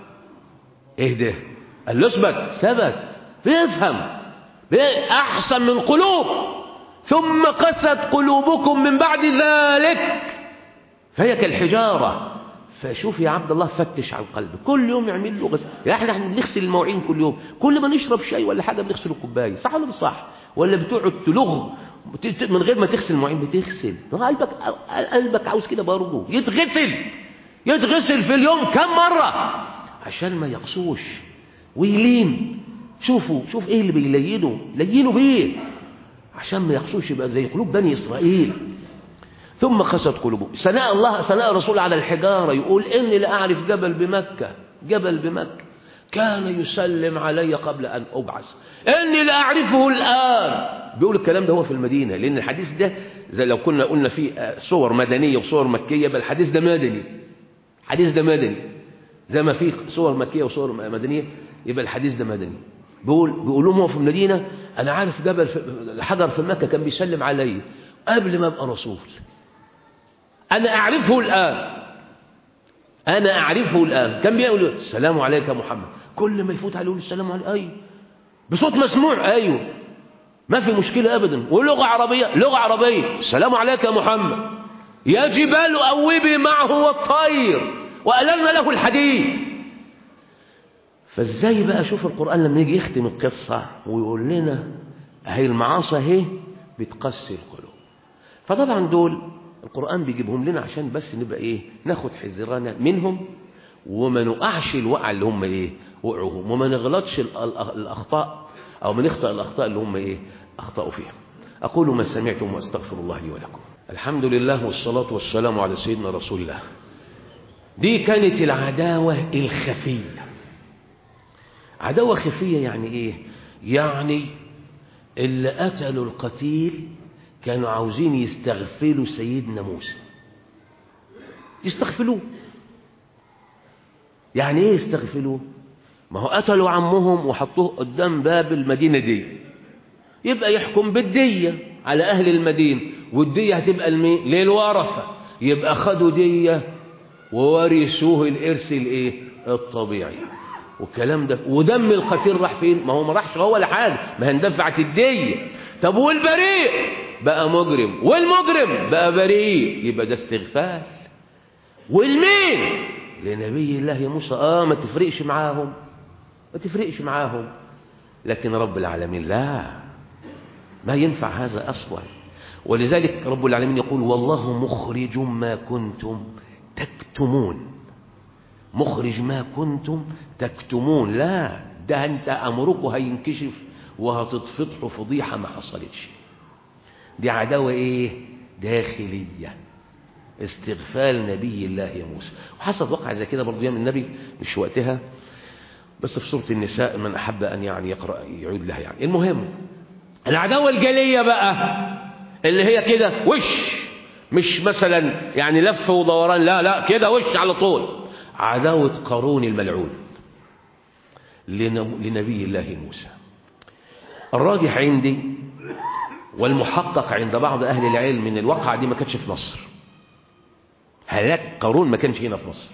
ايه ده قال له اثبت ثبت بيفهم احسن من قلوب ثم قست قلوبكم من بعد ذلك فهي كالحجاره فشوف يا عبد الله فتش على القلب كل يوم يعمل له غسل يا احنا احنا بنغسل المواعين كل يوم كل ما نشرب شاي ولا حاجه بنغسل الكوبايه صح ولا مش صح ولا بتقعد تلغ من غير ما تغسل المواعين بتغسل قلبك قلبك عاوز كده برضه يتغسل يتغسل في اليوم كم مره عشان ما يقسوش ويلين شوفوا شوف ايه اللي بيلينه لينه بيه عشان ما يقسوش يبقى زي قلوب بني اسرائيل ثم قست قلوبهم ثناء الله ثناء الرسول على الحجاره يقول اني لاعرف جبل بمكه جبل بمكه كان يسلم علي قبل ان ابعث اني لاعرفه الان بيقول الكلام ده هو في المدينه لان الحديث ده زي لو كنا قلنا فيه صور مدنيه وصور مكيه بل الحديث ده مدني الحديث ده مدني زي ما فيه صور مكيه وصور مدنيه يبقى الحديث ده مدني بيقول بيقول لهم هو في المدينه انا عارف جبل في حجر في مكه كان بيسلم علي قبل ما ابقى رسول انا اعرفه الان انا اعرفه الان كان بيقول السلام عليك يا محمد كل ما يفوت عليه يقول السلام عليك ايوه بصوت مسموع ايوه ما في مشكله ابدا ولغه عربيه لغه عربيه السلام عليك يا محمد يا جبال اوبي معه والطير والنا له الحديد فازاي بقى شوف القرآن لما يجي يختم القصة ويقول لنا هي المعاصي اهي بتقسي القلوب فطبعا دول القرآن بيجيبهم لنا عشان بس نبقى ايه ناخد حذرنا منهم وما نقعش الوقع اللي هم ايه وقعوهم وما نغلطش ال- ال- الاخطاء او ما نخطئ الاخطاء اللي هم ايه اخطاوا فيها اقول ما سمعتم واستغفر الله لي ولكم الحمد لله والصلاه والسلام على سيدنا رسول الله دي كانت العداوه الخفيه عداوه خفيه يعني ايه يعني اللي قتلوا القتيل كانوا عاوزين يستغفلوا سيدنا موسى يستغفلوه يعني ايه يستغفلوه ما هو قتلوا عمهم وحطوه قدام باب المدينة دي يبقى يحكم بالدية على أهل المدينة والدية هتبقى لمين للورثة يبقى خدوا دية وورثوه الإرث الإيه الطبيعي والكلام ده ودم القتيل راح فين ما هو ما راحش هو ولا حاجة ما هندفعت الدية طب والبريء بقى مجرم والمجرم بقى بريء يبقى ده استغفال والمين لنبي الله موسى اه ما تفرقش معاهم ما تفرقش معاهم لكن رب العالمين لا ما ينفع هذا اصلا ولذلك رب العالمين يقول والله مخرج ما كنتم تكتمون مخرج ما كنتم تكتمون لا ده انت امركم هينكشف وهتتفضحوا فضيحه ما حصلتش دي عداوه ايه داخليه استغفال نبي الله يا موسى وحصل وقع زي كده برضه يوم النبي مش وقتها بس في سورة النساء من أحب أن يعني يقرأ يعود لها يعني المهم العداوة الجلية بقى اللي هي كده وش مش مثلا يعني لف ودوران لا لا كده وش على طول عداوة قارون الملعون لنبي الله موسى الراجح عندي والمحقق عند بعض أهل العلم من الواقعة دي ما كانتش في مصر هلاك قارون ما كانش هنا في مصر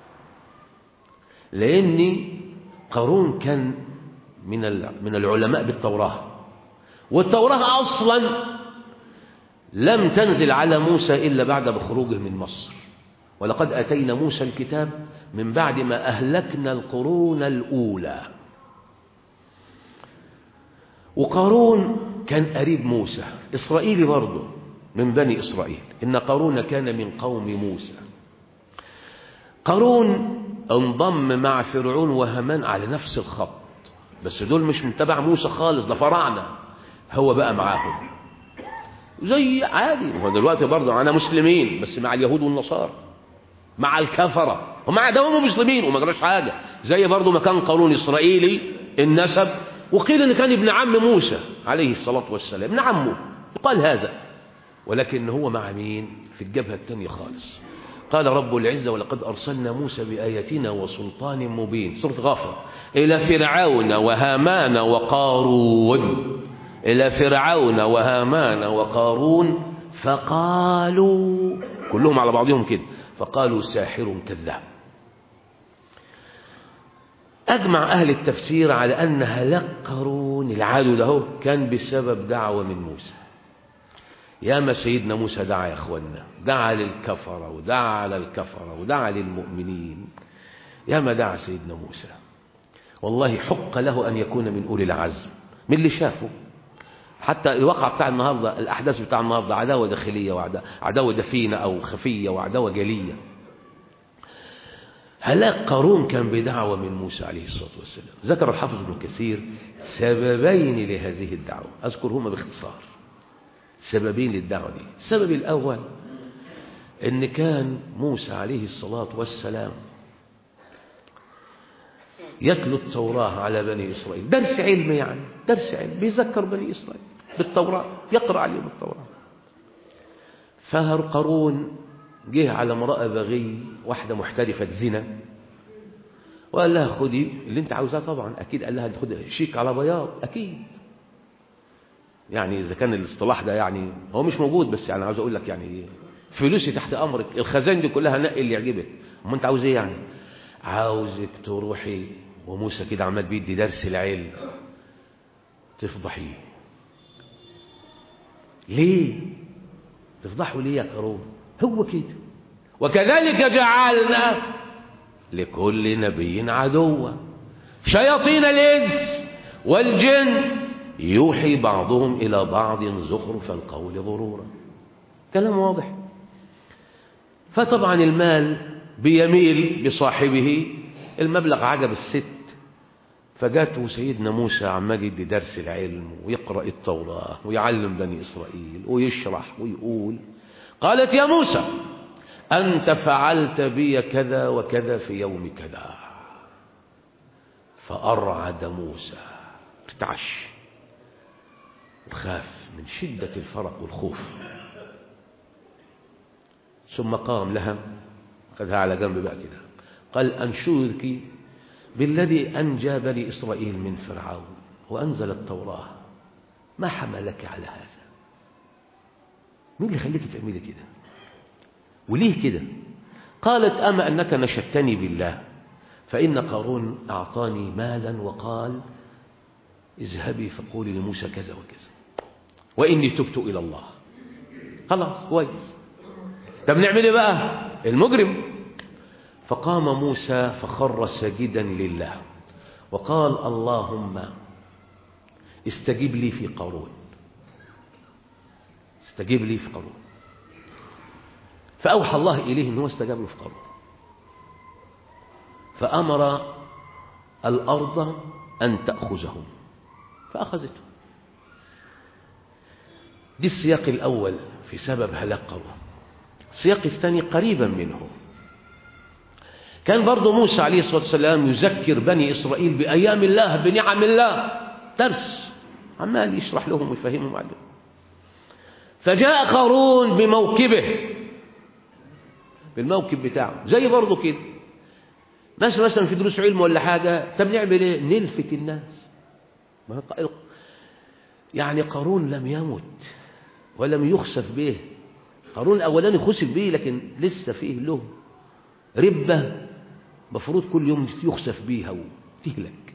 لأن قارون كان من من العلماء بالتوراة والتوراة أصلا لم تنزل على موسى إلا بعد بخروجه من مصر ولقد أتينا موسى الكتاب من بعد ما أهلكنا القرون الأولى وقارون كان قريب موسى إسرائيلي برضه من بني إسرائيل إن قارون كان من قوم موسى قارون انضم مع فرعون وهامان على نفس الخط بس دول مش من تبع موسى خالص ده فراعنة هو بقى معاهم زي عادي هو دلوقتي برضه أنا مسلمين بس مع اليهود والنصارى مع الكفرة ومع دوام مسلمين وما جراش حاجة زي برضه ما كان قارون إسرائيلي النسب وقيل إن كان ابن عم موسى عليه الصلاة والسلام ابن عمه يقال هذا ولكن هو مع مين في الجبهة الثانية خالص قال رب العزة ولقد أرسلنا موسى بآياتنا وسلطان مبين سورة غافر إلى فرعون وهامان وقارون إلى فرعون وهامان وقارون فقالوا كلهم على بعضهم كده فقالوا ساحر كذاب أجمع أهل التفسير على أن هلاك قارون العدو ده كان بسبب دعوة من موسى ياما سيدنا موسى دعا يا اخوانا دعا للكفرة ودعا على الكفرة ودعا للمؤمنين ياما دعا سيدنا موسى والله حق له أن يكون من أولي العزم من اللي شافه حتى الواقع بتاع النهاردة الأحداث بتاع النهاردة عداوة داخلية وعداوة دفينة أو خفية وعداوة جلية هلاك قارون كان بدعوة من موسى عليه الصلاة والسلام ذكر الحافظ ابن كثير سببين لهذه الدعوة أذكرهما باختصار سببين للدعوة دي السبب الأول إن كان موسى عليه الصلاة والسلام يتلو التوراة على بني إسرائيل درس علم يعني درس علم بيذكر بني إسرائيل بالتوراة يقرأ عليهم التوراة فهر قارون جه على امرأة بغي واحدة محترفة زنا وقال لها خدي اللي انت عاوزاه طبعا أكيد قال لها خدي شيك على بياض أكيد يعني إذا كان الاصطلاح ده يعني هو مش موجود بس يعني عاوز أقول لك يعني فلوسي تحت أمرك الخزان دي كلها نقي اللي يعجبك أما أنت عاوز إيه يعني عاوزك تروحي وموسى كده عمال بيدي درس العلم تفضحيه ليه تفضحوا ليه يا قارون هو كده وكذلك جعلنا لكل نبي عدوا شياطين الإنس والجن يوحي بعضهم إلى بعض زخرف القول غرورا كلام واضح فطبعا المال بيميل بصاحبه المبلغ عجب الست فجاته سيدنا موسى عمال يدي درس العلم ويقرأ التوراة ويعلم بني إسرائيل ويشرح ويقول قالت يا موسى أنت فعلت بي كذا وكذا في يوم كذا فأرعد موسى ارتعش وخاف من شدة الفرق والخوف ثم قام لها خذها على جنب بقى كده قال أنشدك بالذي أنجى بني إسرائيل من فرعون وأنزل التوراة ما حملك على هذا مين اللي خليك تعملي كده وليه كده قالت أما أنك نشدتني بالله فإن قارون أعطاني مالا وقال اذهبي فقولي لموسى كذا وكذا وإني تبت إلى الله خلاص كويس طب نعمل ايه بقى المجرم فقام موسى فخر ساجدا لله وقال اللهم استجب لي في قارون استجب لي في قارون فأوحى الله إليه أنه استجاب له في قارون فأمر الأرض أن تأخذهم فأخذته دي السياق الأول في سبب هلاك قارون السياق الثاني قريبا منه كان برضه موسى عليه الصلاة والسلام يذكر بني إسرائيل بأيام الله بنعم الله درس عمال يشرح لهم ويفهمهم عليهم فجاء قارون بموكبه بالموكب بتاعه زي برضه كده مثلا مثلا في دروس علم ولا حاجة طب نعمل ايه نلفت الناس ما يعني قارون لم يمت ولم يخسف به قارون الأولاني خسف به لكن لسه فيه له ربة مفروض كل يوم يخسف بيها وتهلك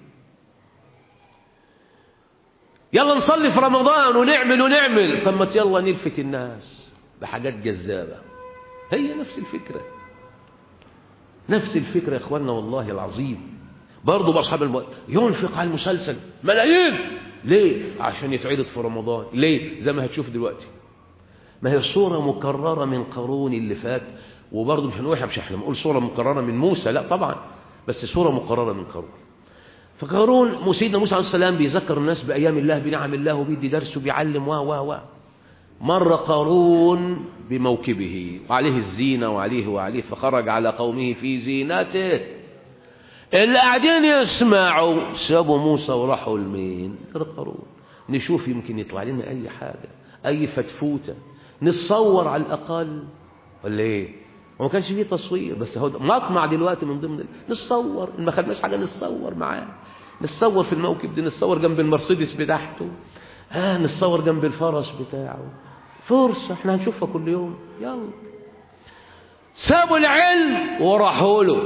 يلا نصلي في رمضان ونعمل ونعمل طب ما يلا نلفت الناس بحاجات جذابة هي نفس الفكرة نفس الفكرة يا اخواننا والله العظيم برضه بأصحاب الم... ينفق على المسلسل ملايين ليه عشان يتعرض في رمضان ليه زي ما هتشوف دلوقتي ما هي صورة مكررة من قارون اللي فات وبرضه مش هنقول احنا مش احنا بنقول صورة مكررة من موسى لا طبعا بس صورة مكررة من قارون فقارون سيدنا موسى عليه السلام بيذكر الناس بأيام الله بنعم الله وبيدي درس وبيعلم و و و مر قارون بموكبه وعليه الزينة وعليه وعليه فخرج على قومه في زينته اللي قاعدين يسمعوا سابوا موسى وراحوا لمين قارون نشوف يمكن يطلع لنا أي حاجة أي فتفوتة نتصور على الأقل ولا إيه وما كانش فيه تصوير بس هو مطمع دلوقتي من ضمن نتصور ما خدناش حاجة نتصور معاه نتصور في الموكب ده نتصور جنب المرسيدس بتاعته آه نتصور جنب الفرس بتاعه فرصة احنا هنشوفها كل يوم يلا سابوا العلم وراحوا له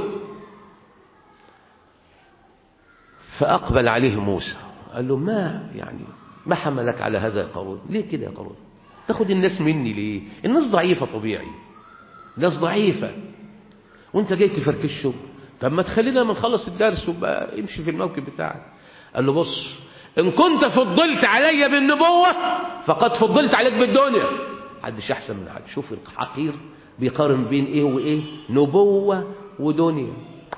فأقبل عليه موسى قال له ما يعني ما حملك على هذا يا قارون ليه كده يا قارون تاخد الناس مني ليه الناس ضعيفة طبيعي ناس ضعيفة وانت جاي تفركشه طب ما تخلينا ما نخلص الدرس وبقى امشي في الموكب بتاعك قال له بص ان كنت فضلت علي بالنبوة فقد فضلت عليك بالدنيا حدش احسن من حد شوف الحقير بيقارن بين ايه وايه نبوة ودنيا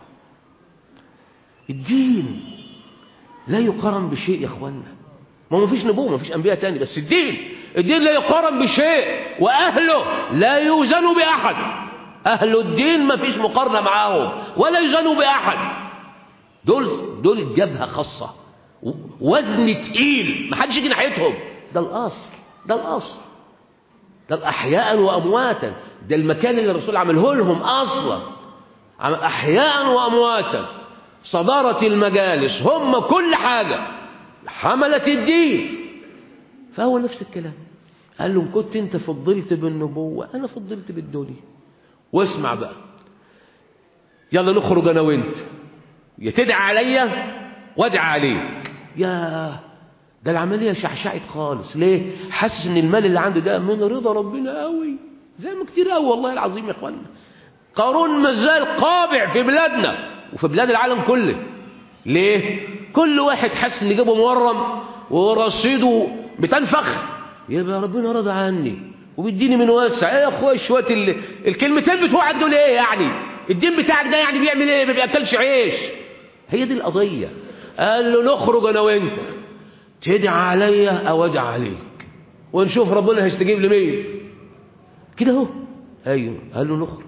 الدين لا يقارن بشيء يا اخوانا ما هو مفيش نبوة مفيش انبياء تاني بس الدين الدين لا يقارن بشيء واهله لا يوزن باحد اهل الدين مفيش مقارنة معاهم ولا يوزنوا باحد دول دول جبهة خاصة وزن تقيل محدش يجي ناحيتهم ده الاصل ده الاصل ده احياء وامواتا ده المكان اللي الرسول عمله لهم اصلا احياء وامواتا صدارة المجالس هم كل حاجة حملة الدين فهو نفس الكلام قال لهم كنت انت فضلت بالنبوة انا فضلت بالدنيا واسمع بقى يلا نخرج انا وانت يا تدعى عليا وادعى عليك يا ده العملية شعشعت خالص ليه حاسس ان المال اللي عنده ده من رضا ربنا قوي زي ما كتير قوي والله العظيم يا اخوانا قارون مازال قابع في بلادنا وفي بلاد العالم كله ليه كل واحد حاسس ان جيبه مورم ورصيده بتنفخ يبقى ربنا رضى عني وبيديني من واسع ايه يا اخويا شويه ال... الكلمتين بتوعك دول ايه يعني الدين بتاعك ده يعني بيعمل ايه ما بياكلش عيش هي دي القضيه قال له نخرج انا وانت تدعي عليا او ادعي عليك ونشوف ربنا هيستجيب لمين كده اهو ايوه قال له نخرج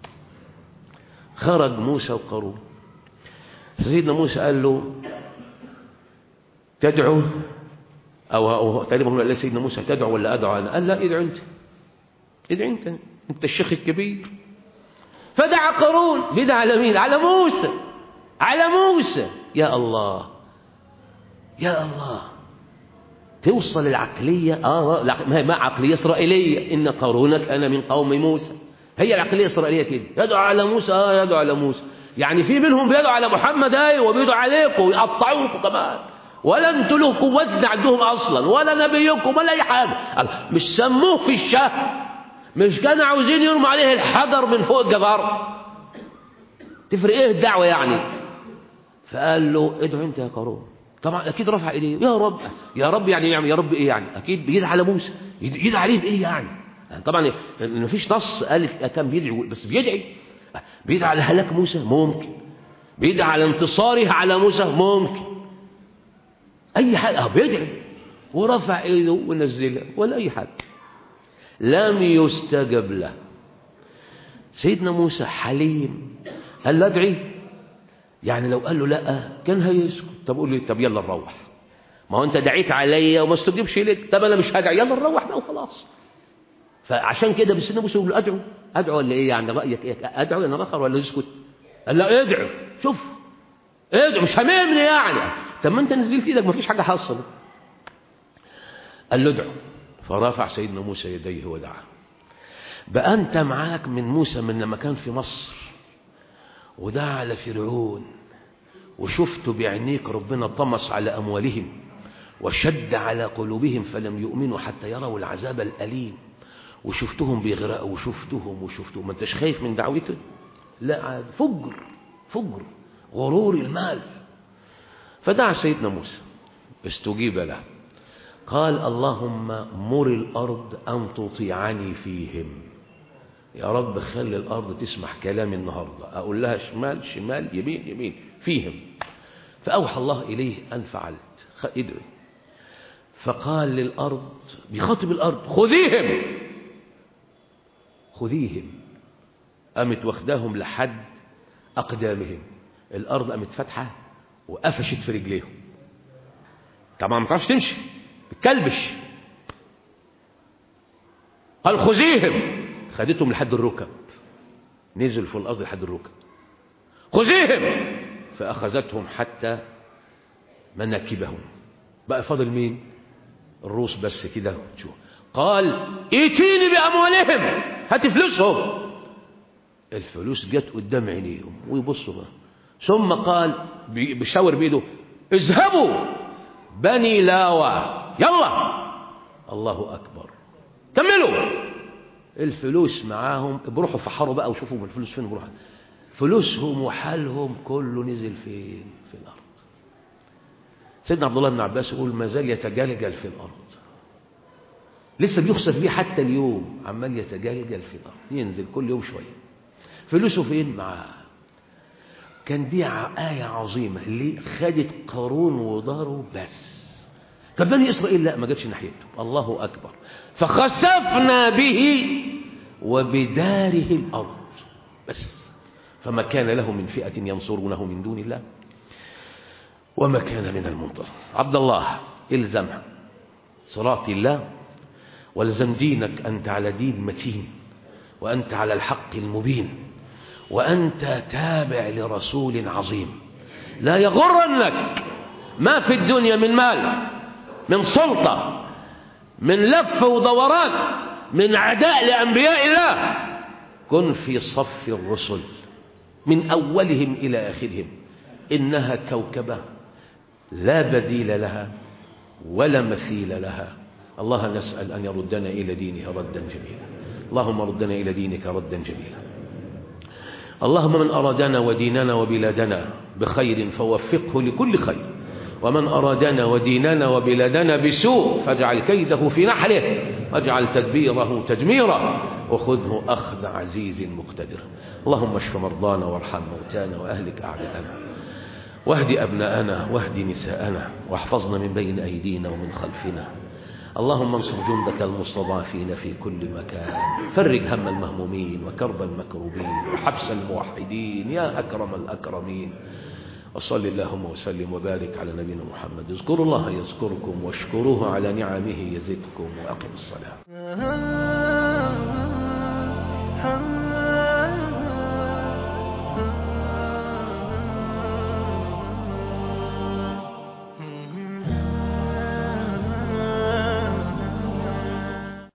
خرج موسى وقارون سيدنا موسى قال له تدعو أو, أو تقريبا هو قال سيدنا موسى تدعو ولا أدعو أنا قال لا ادعو أنت ادعو أنت أنت الشيخ الكبير فدعا قارون بدعا على مين على موسى على موسى يا الله يا الله توصل العقلية آه ما ما عقلية إسرائيلية إن قارون كان من قوم موسى هي العقلية الإسرائيلية كده يدعو على موسى آه يدعو على موسى يعني في منهم بيدعو على محمد ايوه وبيدعو عليكم ويقطعوكم كمان ولا انتوا لكم وزن عندهم اصلا ولا نبيكم ولا اي حاجه مش سموه في الشهر مش كانوا عاوزين يرموا عليه الحجر من فوق الجبار تفرق ايه الدعوه يعني فقال له ادعو انت يا قارون طبعا اكيد رفع ايديه يا رب يا رب يعني يا رب ايه يعني اكيد بيدعي على موسى يدعي عليه بايه يعني طبعا ما فيش نص قال كان بيدعي بس بيدعي بيدعي على هلاك موسى ممكن بيدعي على انتصاره على موسى ممكن اي حاجه اه بيدعي ورفع ايده ونزلها ولا اي حاجه لم يستجب له سيدنا موسى حليم قال له ادعي يعني لو قال له لا كان هيسكت طب قول لي طب يلا نروح ما هو انت دعيت عليا وما استجبش لك طب انا مش هدعي يلا نروح بقى وخلاص فعشان كده بس سيدنا موسى يقول له ادعو ادعو ولا ايه يعني رايك ايه ادعو انا اخر ولا يسكت قال لا ادعو شوف ادعو مش هممني يعني طب ما انت نزلت ايدك ما فيش حاجه حصلت قال له ادعو فرفع سيدنا موسى يديه ودعا بقى انت معاك من موسى من لما كان في مصر ودعا على فرعون وشفت بعينيك ربنا طمس على اموالهم وشد على قلوبهم فلم يؤمنوا حتى يروا العذاب الاليم وشفتهم بيغرقوا وشفتهم وشفتهم ما انتش خايف من دعوته لا عاد فجر فجر غرور المال فدعا سيدنا موسى استجيب له قال اللهم مر الأرض أن تطيعني فيهم يا رب خلي الأرض تسمح كلامي النهاردة أقول لها شمال شمال يمين يمين فيهم فأوحى الله إليه أن فعلت ادعي فقال للأرض بيخاطب الأرض خذيهم خذيهم قامت واخداهم لحد أقدامهم الأرض قامت فاتحة وقفشت في رجليهم طبعا ما تعرفش تمشي بتكلبش قال خذيهم خدتهم لحد الركب نزلوا في الأرض لحد الركب خذيهم فأخذتهم حتى مناكبهم بقى فاضل مين الروس بس كده شوف قال ائتيني بأموالهم هات فلوسهم الفلوس جت قدام عينيهم ويبصوا بقى ثم قال بيشاور بيده اذهبوا بني لاوى يلا الله أكبر كملوا الفلوس معاهم بروحوا فحروا بقى وشوفوا الفلوس فين بروحوا فلوسهم وحالهم كله نزل فين في الأرض سيدنا عبد الله بن عباس يقول ما زال يتجلجل في الأرض لسه بيخسف بيه حتى اليوم عمال يتجلجل في الأرض ينزل كل يوم شوية فلوسه فين معاه كان دي آية عظيمة اللي خدت قارون وداره بس طب بني إسرائيل لا ما جابش ناحيته الله أكبر فخسفنا به وبداره الأرض بس فما كان له من فئة ينصرونه من دون الله وما كان من المنتصر عبد الله الزم صراط الله والزم دينك أنت على دين متين وأنت على الحق المبين وأنت تابع لرسول عظيم لا يغرنك ما في الدنيا من مال من سلطة من لف ودوران من عداء لأنبياء الله كن في صف الرسل من أولهم إلى آخرهم إنها كوكبة لا بديل لها ولا مثيل لها الله نسأل أن يردنا إلى دينه ردا جميلا اللهم ردنا إلى دينك ردا جميلا اللهم من أرادنا وديننا وبلادنا بخير فوفقه لكل خير ومن أرادنا وديننا وبلادنا بسوء فاجعل كيده في نحره واجعل تدبيره تدميرا وخذه أخذ عزيز مقتدر اللهم اشف مرضانا وارحم موتانا وأهلك أعداءنا واهد أبناءنا واهد نساءنا واحفظنا من بين أيدينا ومن خلفنا اللهم انصر جندك المستضعفين في كل مكان فرج هم المهمومين وكرب المكروبين وحبس الموحدين يا أكرم الأكرمين وصل اللهم وسلم وبارك على نبينا محمد اذكروا الله يذكركم واشكروه على نعمه يزدكم وأقم الصلاة